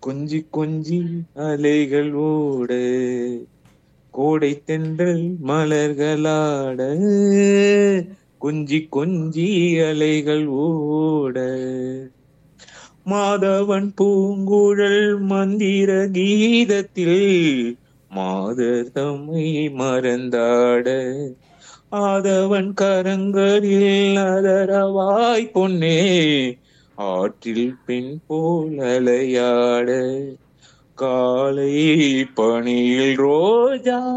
கொஞ்சி கொஞ்சி அலைகள் ஓட கோடை தென்றல் மலர்களாட கொஞ்சி கொஞ்சி அலைகள் ஓட மாதவன் பூங்குழல் மந்திர கீதத்தில் மாதர் தம்மை மறந்தாட ஆதவன் கரங்களில் அதரவாய் பொன்னே ஆற்றில் பெண் போல் அலையாட காலை பணியில் ரோஜா